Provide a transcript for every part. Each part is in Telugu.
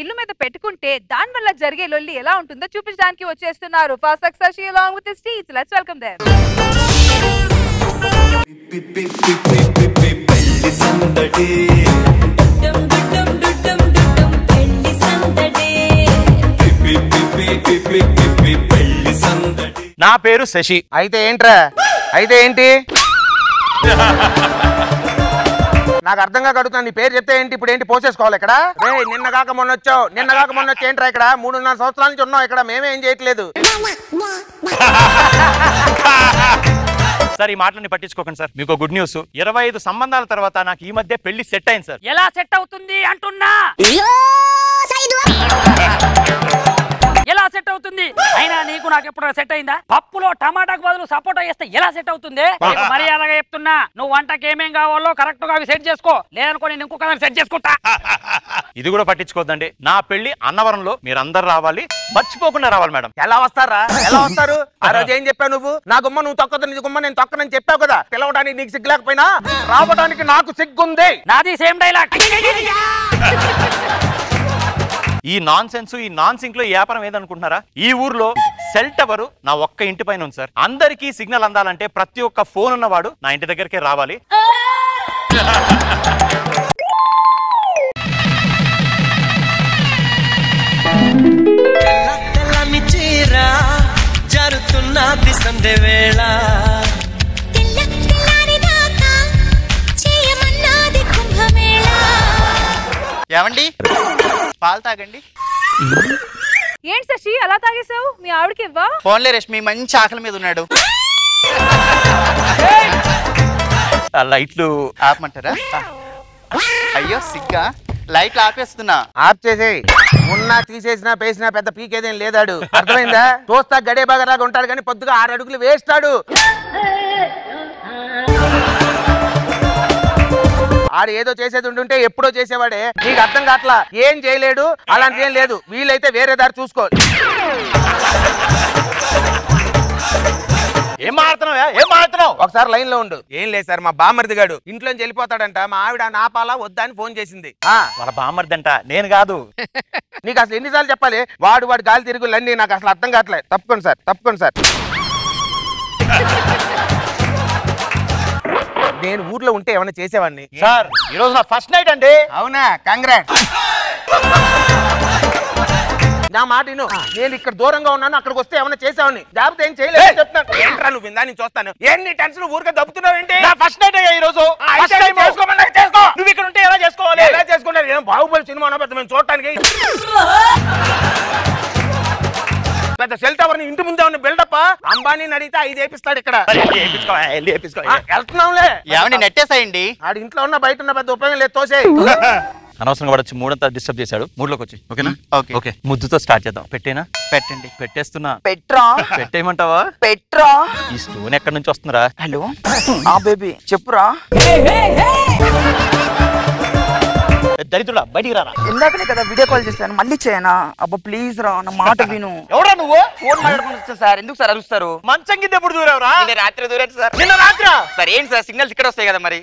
ఇల్లు మీద పెట్టుకుంటే దాని వల్ల జరిగే లొల్లి ఎలా ఉంటుందో చూపించడానికి వచ్చేస్తున్నారు ఫాస్ట్ సక్సెస్ అలాంగ్ విత్ స్టీచ్ లెట్స్ వెల్కమ్ దేర్ పెళ్లి సందడి డుడ్డం డుడ్డం డుడ్డం డుడ్డం పెళ్లి సందడే పిపి పిపి పిపి పిపి పెళ్లి సందడి నా పేరు శశి అయితే ఏంట్రా అయితే ఏంటి నాకు అర్థంగా కడుగుతాను నీ పేరు చెప్తే ఏంటి ఇప్పుడు ఏంటి పోసేసుకోవాలి ఇక్కడ రే నిన్న కాక మొన్న వచ్చావు నిన్న కాక మొన్న వచ్చి ఏంట్రా ఇక్కడ మూడున్నర సంవత్సరాల నుంచి ఉన్నావు ఇక్కడ మేమేం చేయట్లేదు సార్ ఈ మాటలని పట్టించుకోకండి సార్ మీకు గుడ్ న్యూస్ ఇరవై ఐదు సంబంధాల తర్వాత నాకు ఈ మధ్య పెళ్లి సెట్ అయింది సార్ ఎలా సెట్ అవుతుంది అంటున్నా ఎలా సెట్ అవుతుంది అయినా నీకు నాకు ఎప్పుడు సెట్ అయిందా పప్పులో టమాటాకు బదులు సపోటా వేస్తే ఎలా సెట్ అవుతుంది నీకు మర్యాదగా చెప్తున్నా నువ్వు వంటకి ఏమేం కావాలో కరెక్ట్ గా అవి సెట్ చేసుకో లేదనుకో నేను ఇంకొక సెట్ చేసుకుంటా ఇది కూడా పట్టించుకోవద్దండి నా పెళ్లి అన్నవరంలో మీరందరూ రావాలి మర్చిపోకుండా రావాలి మేడం ఎలా వస్తారా ఎలా వస్తారు ఆ రోజు ఏం చెప్పావు నువ్వు నా గుమ్మ నువ్వు తొక్కదు నీ గుమ్మ నేను తొక్కనని చెప్పావు కదా పిలవడానికి నీకు సిగ్గు లేకపోయినా రావడానికి నాకు సిగ్గుంది నాది సేమ్ డైలాగ్ ఈ నాన్ సెన్స్ ఈ నాన్ సింక్ లో ఈ వ్యాపారం ఏదనుకుంటున్నారా ఈ ఊర్లో సెల్ టవర్ నా ఒక్క ఇంటి పైన ఉంది సార్ అందరికీ సిగ్నల్ అందాలంటే ప్రతి ఒక్క ఫోన్ ఉన్నవాడు నా ఇంటి దగ్గరికే రావాలి తెల్లని చీర జరుతున్నది సంధ్య వేళ తెల్ల తెల్లారి దాకా చేయమన్నది కుంభమేళ ఏమండి పాలు తాగండి ఏంటి శశి అలా తాగేసావు మీ ఆవిడకి ఇవ్వా ఫోన్లే రష్మి మంచి ఆకలి మీద ఉన్నాడు ఆ లైట్లు ఆపమంటారా అయ్యో సిగ్గా లైట్లు ఆపేస్తున్నా ఆఫ్ చేసేయ్ ఉన్నా తీసేసినా పేసినా పెద్ద పీకేదేం లేదాడు అర్థమైందా చూస్తా గడే బగరాగా ఉంటాడు కానీ పొద్దుగా ఆరు అడుగులు వేస్తాడు ఆడు ఏదో చేసేది ఉంటుంటే ఎప్పుడో చేసేవాడే నీకు అర్థం కావట్లా ఏం చేయలేడు అలాంటి ఏం లేదు వీలైతే వేరే దారి చూసుకో ఏం మాడుతున్నావా ఏం మాడుతున్నావు ఒకసారి లైన్ లో ఉండు ఏం లేదు సార్ మా బామర్ది గాడు ఇంట్లోంచి వెళ్ళిపోతాడంట మా ఆవిడ నాపాలా వద్దా అని ఫోన్ చేసింది ఆ వాళ్ళ బామ్మర్దంట నేను కాదు నీకు అసలు ఎన్నిసార్లు చెప్పాలి వాడు వాడు గాలి తిరుగులన్నీ నాకు అసలు అర్థం కావట్లేదు తప్పుకోండి సార్ తప్పుకోండి సార్ నేను ఊర్లో ఉంటే ఏమైనా చేసేవాడిని సార్ ఈ రోజు నా ఫస్ట్ నైట్ అండి అవునా కంగ్రాట్ నా మాట విను నేను ఇక్కడ దూరంగా ఉన్నాను అక్కడికి వస్తే ఏమైనా చేసేవాడిని జాగ్రత్త ఏం చేయలేదు చెప్తాను ఏంట్రా నువ్వు విందా నేను చూస్తాను ఏంటి టెన్షన్ ఊరికే దబ్బుతున్నావు ఏంటి నా ఫస్ట్ నైట్ అయ్యా ఈ రోజు ఆ, అయితే First time. చేసుకోమన్నా చేసుకో నువ్వు ఇక్కడ ఉంటే ఎలా చేసుకోవాలి ఎలా చేసుకుంటారు ఏం బాహుబలి సినిమా ఉన్నా పెద్ద మేము చూడటానికి పెద్ద సెల్ టవర్ ని ఇంటి ముందే ఉన్న బిల్డప్ అంబానీని అడిగితే ఐదు వేపిస్తాడు ఇక్కడ వెళ్ళి వేయించుకో, వెళ్ళి వేయించుకో. ఆ, వెళ్తున్నాంలే ఏమండి నెట్టేసాయండి ఆడి ఇంట్లో ఉన్న బయట ఉన్న పెద్ద ఉపయోగం లేదు తోసే అనవసరంగా వాడు వచ్చి మూడంతా డిస్టర్బ్ చేశాడు మూడులోకి వచ్చి ఓకేనా ఓకే. ఓకే ముద్దుతో స్టార్ట్ చేద్దాం పెట్టేనా పెట్టండి పెట్టేస్తున్నా పెట్రా పెట్టేయమంటావా పెట్రా ఈ స్టోన్ ఎక్కడి నుంచి వస్తుందిరా హలో ఆ బేబీ చెప్పురా ఏ దరిద్రుడా బయటికి రారా ఇందాకనే కదా వీడియో కాల్ చేశాను మళ్ళీ చేయనా అబ్బా ప్లీజ్ రా నా మాట విను ఎవరా నువ్వు ఫోన్ మాట్లాడుకుని వస్తా సార్ ఎందుకు సార్ అరుస్తారు మంచం కింద ఎప్పుడు దూరావురా నిన్న రాత్రి దూరేది సార్ నిన్న రాత్రా సార్ ఏంటి సార్ సిగ్నల్స్ ఇక్కడ వస్తాయి కదా మరి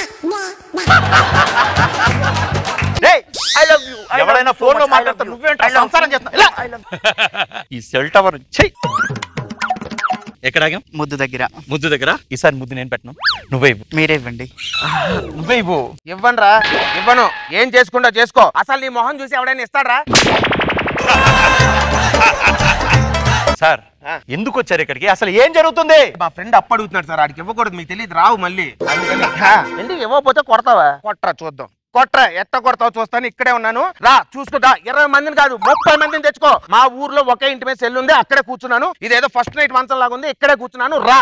ఐ లవ్ యూ ఎవడైనా ఫోన్ లో మాట్లాడతారు నువ్వేంటో సంసారం చేస్తున్నా ఇలా. ఈ సెల్ టవర్ చెయ్ ఎక్కడ ఆగాం ముద్దు దగ్గర ముద్దు దగ్గర ఈసారి ముద్దు నేను పెట్టను నువ్వే ఇవ్వు మీరే ఇవ్వండి నువ్వే ఇవ్వు ఇవ్వనురా ఇవ్వను ఏం చేసుకుంటా చేసుకో అసలు నీ మొహం చూసి ఎవడైనా ఇస్తాడ్రా సార్ ఎందుకు వచ్చారు ఇక్కడికి అసలు ఏం జరుగుతుంది మా ఫ్రెండ్ అప్పు అడుగుతున్నాడు సార్ ఆడికి ఇవ్వకూడదు మీకు తెలియదు రావు మళ్ళీ అందుకని హా, ఎందుకు ఇవ్వకపోతే కొడతావా కొట్రా చూద్దాం కొట్రా ఎట్ట కొడతావు చూస్తాను ఇక్కడే ఉన్నాను రా చూసుకుంటా ఇరవై మందిని కాదు ముప్పై మందిని తెచ్చుకో మా ఊర్లో ఒకే ఇంటి మీద సెల్ ఉంది అక్కడే కూర్చున్నాను ఇదేదో ఫస్ట్ నైట్ మంచం లాగా ఉంది ఇక్కడే కూర్చున్నాను రా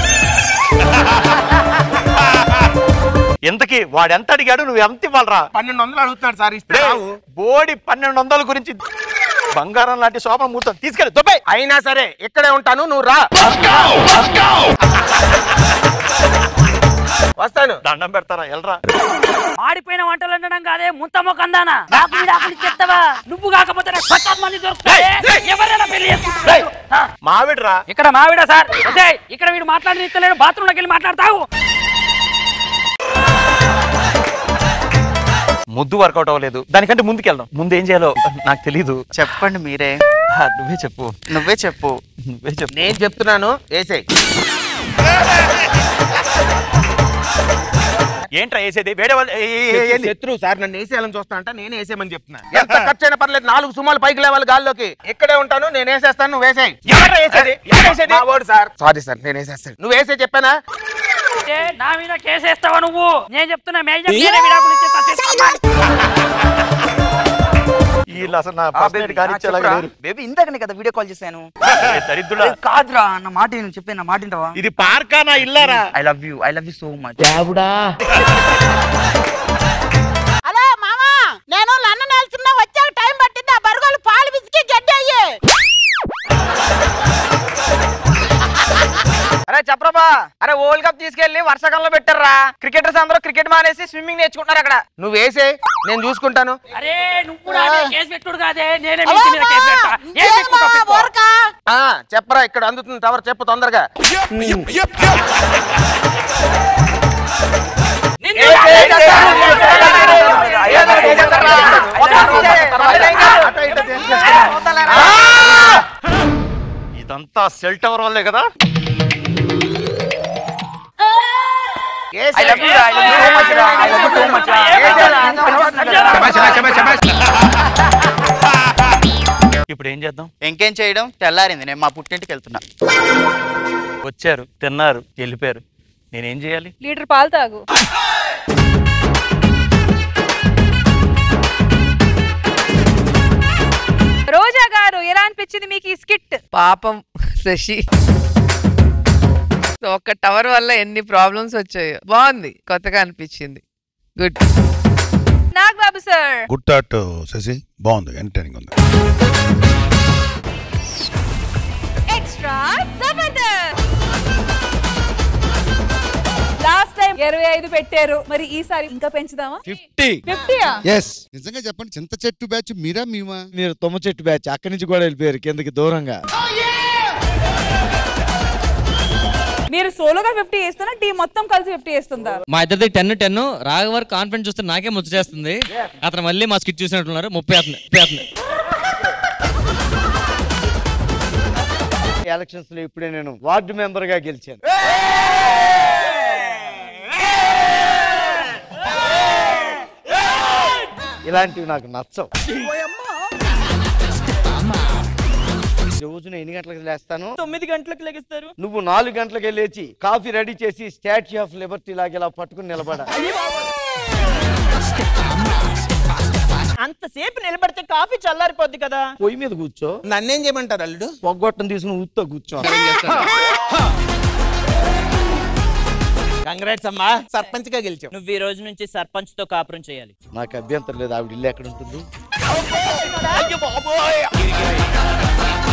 ఎంతకి వాడు ఎంత అడిగాడు నువ్వు ఎంత ఇవ్వాలరా పన్నెండు వందలు అడుగుతున్నాడు సార్ ఇస్తే రేయ్, రావు బోడి పన్నెండు వందల గురించి బంగారం లాంటి శోభన మూర్తం తీసుకెళ్ళి దుబాయ్ అయినా సరే ఇక్కడే ఉంటాను నువ్వు రా వస్తాను దండం పెడతారా ఎల్రా మాడిపోయిన వంటలు వండడం కాదే ముంతమో కందానా నాకు విడాకులు చెప్తావా నువ్వు కాకపోతే నాకు పచ్చాత్మ మంది దొరుకుతాయి ఎవరైనా పెళ్లి చేసుకుంటారు ఆ, మావిడ్రా ఇక్కడ మావిడ సార్ ఒసేయ్, ఇక్కడ వీడు మాట్లాడనిస్తలేడు బాత్రూమ్ లోకి వెళ్ళి మాట్లాడతావు ముద్దు వర్కౌట్ అవ్వలేదు దానికంటే ముందుకెళ్దాం ముందు ఏం చేయాలో నాకు తెలీదు చెప్పండి మీరే ఆ, నువ్వే చెప్పు నువ్వే చెప్పు నువ్వే చెప్పు నేను చెప్తున్నాను వేసేయ్ ఏంట్రా వేసేది వేరే వాళ్ళు ఏ- ఏ- ఏ- ఏంది? శత్రువు సార్ నన్ను వేసేయాలని చూస్తా అంటే నేను వేసేయమని చెప్తున్నా ఎంత ఖర్చు అయినా పర్లేదు నాలుగు సుమాలు పైకి లేవాలి గాల్లోకి ఇక్కడే ఉంటాను నేను వేసేస్తాను నువ్వు వేసేయ్ ఎవర్రా వేసేది? ఎవరు వేసేది? మా వాడు సార్ సారీ సార్ నేను వేసేస్తాను నువ్వు వేసే చెప్పానా ఏ, నా మీద కేసేస్తావా నువ్వు నేను చెప్తున్నా మేజర్ నేనే విడాకులు ఇచ్చేస్తా చేసుకోమ్మా. వీళ్ళు అసలు నా ఫస్ట్ నైట్ కానిచ్చేలాగా లేరు బేబీ ఇందాకనే కదా వీడియో కాల్ చేశాను ఏ దరిద్రుడా ఏ, కాదురా నా మాట నేను చెప్పాను నా మాట వింటావా ఇది పార్కా నా ఇల్లారా I love you I love you so much hello మామా నేను లండన్ వెళ్తున్నా వచ్చాక టైం పట్టింది ఆ బరుగోలు పాలు పిసికి గడ్డి అయ్యి అరే చెప్పరాబా అరే వరల్డ్ కప్ తీసుకెళ్లి వర్షాకాలంలో పెట్టారా క్రికెటర్స్ అందరూ క్రికెట్ మానేసి స్విమ్మింగ్ నేర్చుకుంటున్నారు అక్కడ నువ్వు వేసేయ్ నేను చూసుకుంటాను అరే నువ్వు నా మీద కేసు పెట్టుడు కాదే నేనే మీ ఇంటి మీద కేసు పెడతా ఏం పెట్టుకుంటావు పెట్టుకో. ఊరకా ఆ చెప్పరా ఇక్కడ అందుతుంది టవర్ చెప్పు తొందరగా నిన్ను ఇదంతా సెల్ టవర్ వల్లే కదా I love you I love you so much రా I love you so much రా ఇప్పుడు ఏం చేద్దాం ఇంకేం చేయడం తెల్లారింది నేను మా పుట్టింటికి వెళ్తున్నా వచ్చారు తిన్నారు వెళ్ళిపోయారు నేనేం చేయాలి లీటర్ పాలు తాగు రోజా గారు ఎలా అనిపించింది మీకు ఈ స్కిట్ పాపం శశి ఒక టవర్ వల్ల ఎన్ని ప్రాబ్లమ్స్ వచ్చాయో బాగుంది కొత్తగా అనిపించింది good Nag Babu sir good thought Sasi బాగుంది ఎంటర్టైనింగ్ ఉంది ఎక్స్ట్రా జబర్దస్త్ లాస్ట్ టైం ఇరవై ఐదు పెట్టారు మరి ఈసారి ఇంకా పెంచుదామా ఫిఫ్టీ ఫిఫ్టీయా ఎస్ నిజంగా చెప్పండి చింత చెట్టు బ్యాచ్ మీరా మేమా మీరు తుమ్మ చెట్టు బ్యాచ్ అక్కడి నుంచి కూడా వెళ్ళిపోయారు కిందకి దూరంగా మీరు సోలోగా ఫిఫ్టీ వేస్తున్నా టీం మొత్తం కలిసి ఫిఫ్టీ వేస్తుందా మా ఇద్దరిది టెన్ టెన్ రాఘవర్ కాన్ఫిడెన్స్ చూస్తే నాకే ముచ్చ చేస్తుంది అతను మళ్ళీ మా స్కిట్ చూసినట్టున్నారు ముప్పై అతను ముప్పై అతను ఎలక్షన్స్ లో ఇప్పుడే నేను వార్డు మెంబర్ గా గెలిచాను ఇలాంటివి నాకు నచ్చవు రోజున ఎన్ని గంటలకు లేస్తాను తొమ్మిది గంటలకు లెగిస్తారు నువ్వు నాలుగు గంటలకే లేచి కాఫీ రెడీ చేసి స్టాచ్యూ ఆఫ్ లిబర్టీ లాగా ఇలా పట్టుకుని నిలబడ అంతసేపు నిలబడితే కాఫీ చల్లారిపోద్ది కదా పొయ్యి మీద కూర్చో నన్నేం చేయమంటారు అల్లుడు పొగ్గొట్టం తీసుకుని ఊతో కూర్చో కంగ్రాట్స్ అమ్మా సర్పంచ్ గా గెలిచావు నువ్వు ఈ రోజు నుంచి సర్పంచ్ తో కాపురం చేయాలి నాకు అభ్యంతరం లేదు ఆవిడ ఇల్లు ఎక్కడ ఉంటుంది అయ్యో బాబోయ్